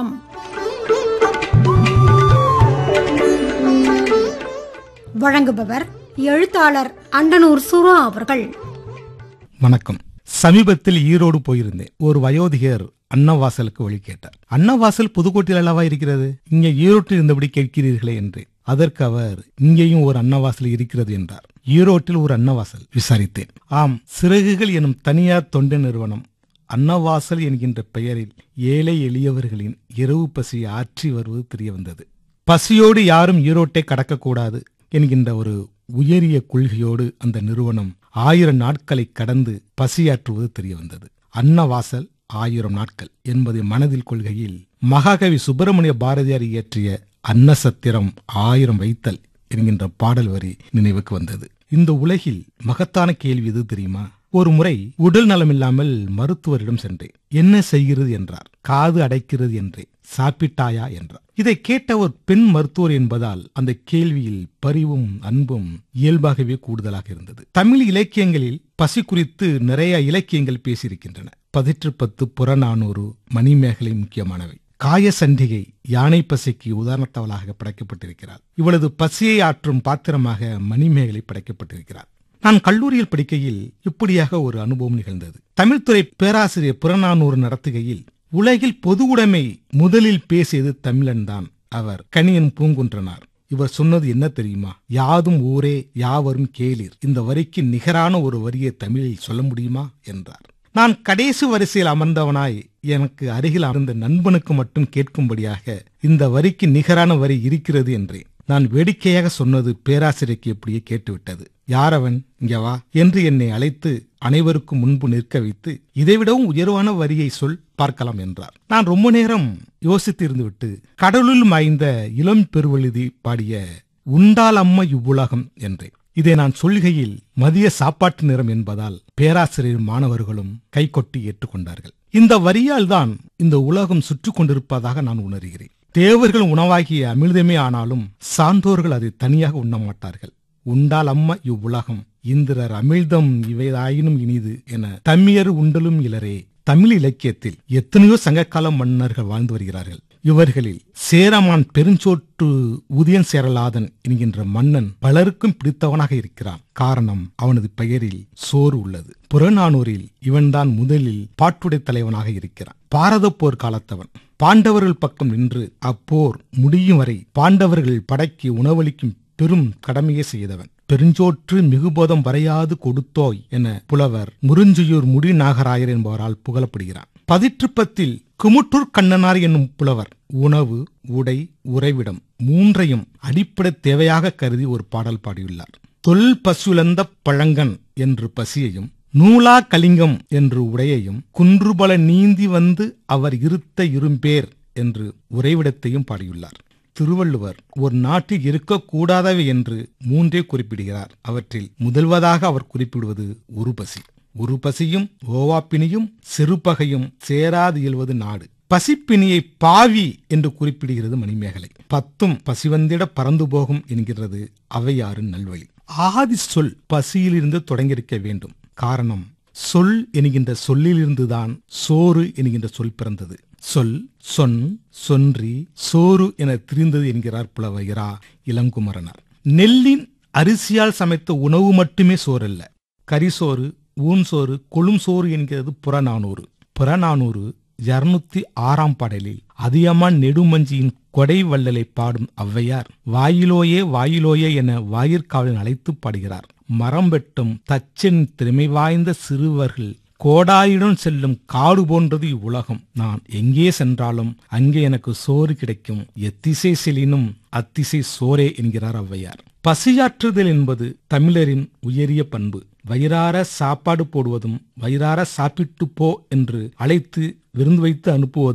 நேரம் வழங்குபவர் எழுத்தாளர் அண்டனூர் சுரா அவர்கள் வணக்கம் சமீபத்தில் ஈரோடு போயிருந்தேன் ஒரு வயோதிகர் அன்னவாசலுக்கு வழி கேட்டார் அன்னவாசல் புதுக்கோட்டையில் அல்லவா இருக்கிறது இங்கே ஈரோட்டில் இருந்தபடி கேட்கிறீர்களே என்று அதற்கு அவர் இங்கேயும் ஒரு அன்னவாசல் இருக்கிறது என்றார் ஈரோட்டில் ஒரு அன்னவாசல் விசாரித்தேன் ஆம் சிறகுகள் எனும் தனியார் தொண்டு நிறுவனம் அன்னவாசல் என்கின்ற பெயரில் ஏழை எளியவர்களின் இரவு பசியை ஆற்றி வருவது தெரிய வந்தது பசியோடு யாரும் ஈரோட்டை கடக்கக்கூடாது என்கின்ற ஒரு உயரிய கொள்கையோடு அந்த நிறுவனம் ஆயிரம் நாட்களை கடந்து பசியாற்றுவது தெரிய வந்தது அன்னவாசல் ஆயிரம் நாட்கள் என்பதை மனதில் கொள்கையில் மகாகவி சுப்பிரமணிய பாரதியார் இயற்றிய அன்னசத்திரம் ஆயிரம் வைத்தல் என்கின்ற பாடல் வரி நினைவுக்கு வந்தது இந்த உலகில் மகத்தான கேள்வி எது தெரியுமா ஒரு முறை உடல் நலமில்லாமல் மருத்துவரிடம் சென்றேன் என்ன செய்கிறது என்றார் காது அடைக்கிறது என்றே சாப்பிட்டாயா என்றார் இதை கேட்ட ஒரு பெண் மருத்துவர் என்பதால் அந்த கேள்வியில் பரிவும் அன்பும் இயல்பாகவே கூடுதலாக இருந்தது தமிழ் இலக்கியங்களில் பசி குறித்து நிறைய இலக்கியங்கள் பேசியிருக்கின்றன பதிற்று பத்து புறநானூறு மணிமேகலை முக்கியமானவை காய சண்டிகை யானை பசிக்கு உதாரணத்தவளாக படைக்கப்பட்டிருக்கிறார் இவளது பசியை ஆற்றும் பாத்திரமாக மணிமேகலை படைக்கப்பட்டிருக்கிறார் நான் கல்லூரியில் படிக்கையில் இப்படியாக ஒரு அனுபவம் நிகழ்ந்தது தமிழ்துறை பேராசிரியர் புறநானூறு நடத்துகையில் உலகில் பொது உடைமை முதலில் பேசியது தமிழன் தான் அவர் கணியன் பூங்குன்றனார் இவர் சொன்னது என்ன தெரியுமா யாதும் ஊரே யாவரும் கேளீர் இந்த வரிக்கு நிகரான ஒரு வரியை தமிழில் சொல்ல முடியுமா என்றார் நான் கடைசி வரிசையில் அமர்ந்தவனாய் எனக்கு அருகில் அமர்ந்த நண்பனுக்கு மட்டும் கேட்கும்படியாக இந்த வரிக்கு நிகரான வரி இருக்கிறது என்றேன் நான் வேடிக்கையாக சொன்னது பேராசிரியருக்கு எப்படியே கேட்டுவிட்டது யார் அவன் இங்க வா என்று என்னை அழைத்து அனைவருக்கும் முன்பு நிற்க வைத்து இதைவிடவும் உயர்வான வரியை சொல் பார்க்கலாம் என்றார் நான் ரொம்ப நேரம் யோசித்து இருந்துவிட்டு கடலுள் மாய்ந்த இளம் பெருவழுதி பாடிய உண்டால் அம்மா இவ்வுலகம் என்றேன் இதை நான் சொல்கையில் மதிய சாப்பாட்டு நேரம் என்பதால் பேராசிரியர் மாணவர்களும் கைகொட்டி ஏற்றுக்கொண்டார்கள் இந்த வரியால் தான் இந்த உலகம் சுற்றி கொண்டிருப்பதாக நான் உணர்கிறேன் தேவர்கள் உணவாகிய அமிர்தமே ஆனாலும் சான்றோர்கள் அதை தனியாக உண்ண மாட்டார்கள் உண்டால் அம்மா இவ்வுலகம் இந்திரர் அமிழ்தம் இவைதாயினும் இனிது என தம்மியர் உண்டலும் இலரே தமிழ் இலக்கியத்தில் எத்தனையோ சங்ககால மன்னர்கள் வாழ்ந்து வருகிறார்கள் இவர்களில் சேரமான் பெருஞ்சோற்று உதயன் சேரலாதன் என்கின்ற மன்னன் பலருக்கும் பிடித்தவனாக இருக்கிறான் காரணம் அவனது பெயரில் சோறு உள்ளது புறநானூரில் இவன்தான் முதலில் பாட்டுடை தலைவனாக இருக்கிறான் பாரத போர் காலத்தவன் பாண்டவர்கள் பக்கம் நின்று அப்போர் முடியும் வரை பாண்டவர்கள் படைக்கு உணவளிக்கும் பெரும் கடமையை செய்தவன் பெருஞ்சோற்று மிகுபோதம் வரையாது கொடுத்தோய் என புலவர் முருஞ்சியூர் முடி நாகராயர் என்பவரால் புகழப்படுகிறான் பதிற்றுப்பத்தில் குமுட்டூர் கண்ணனார் என்னும் புலவர் உணவு உடை உறைவிடம் மூன்றையும் அடிப்படை தேவையாக கருதி ஒரு பாடல் பாடியுள்ளார் தொல் பசுலந்த பழங்கன் என்று பசியையும் நூலா கலிங்கம் என்று உடையையும் குன்றுபல நீந்தி வந்து அவர் இருத்த இரும்பேர் என்று உறைவிடத்தையும் பாடியுள்ளார் திருவள்ளுவர் ஒரு நாட்டில் இருக்கக்கூடாதவை என்று மூன்றே குறிப்பிடுகிறார் அவற்றில் முதல்வதாக அவர் குறிப்பிடுவது உருபசி உருபசியும் ஓவாப்பினியும் சிறுபகையும் சேராது இயல்வது நாடு பசிப்பினியை பாவி என்று குறிப்பிடுகிறது மணிமேகலை பத்தும் பசிவந்திட பறந்து போகும் என்கிறது அவையாறு நல்வழி ஆதி சொல் பசியிலிருந்து தொடங்கியிருக்க வேண்டும் காரணம் சொல் என்கின்ற சொல்லிலிருந்துதான் சோறு என்கின்ற சொல் பிறந்தது சொல் சொன் சொன்றி சோறு என திரிந்தது என்கிறார் புலவையரா இளங்குமரனார் நெல்லின் அரிசியால் சமைத்த உணவு மட்டுமே சோறல்ல கரிசோறு ஊன் சோறு கொழும் சோறு என்கிறது புறநானூறு புறநானூறு இருநூத்தி ஆறாம் பாடலில் அதியமான் நெடுமஞ்சியின் கொடை வள்ளலை பாடும் ஔவையார் வாயிலோயே வாயிலோயே என வாயிற்காவலில் அழைத்து பாடுகிறார் மரம் வெட்டும் தச்சின் திறமை வாய்ந்த சிறுவர்கள் கோடாயுடன் செல்லும் காடு போன்றது இவ்வுலகம் நான் எங்கே சென்றாலும் அங்கே எனக்கு சோறு கிடைக்கும் எத்திசை செலினும் அத்திசை சோரே என்கிறார் ஔவையார் பசியாற்றுதல் என்பது தமிழரின் உயரிய பண்பு வயிறார சாப்பாடு போடுவதும் வயிறார சாப்பிட்டு போ என்று அழைத்து விருந்து வைத்து அனுப்புவதும்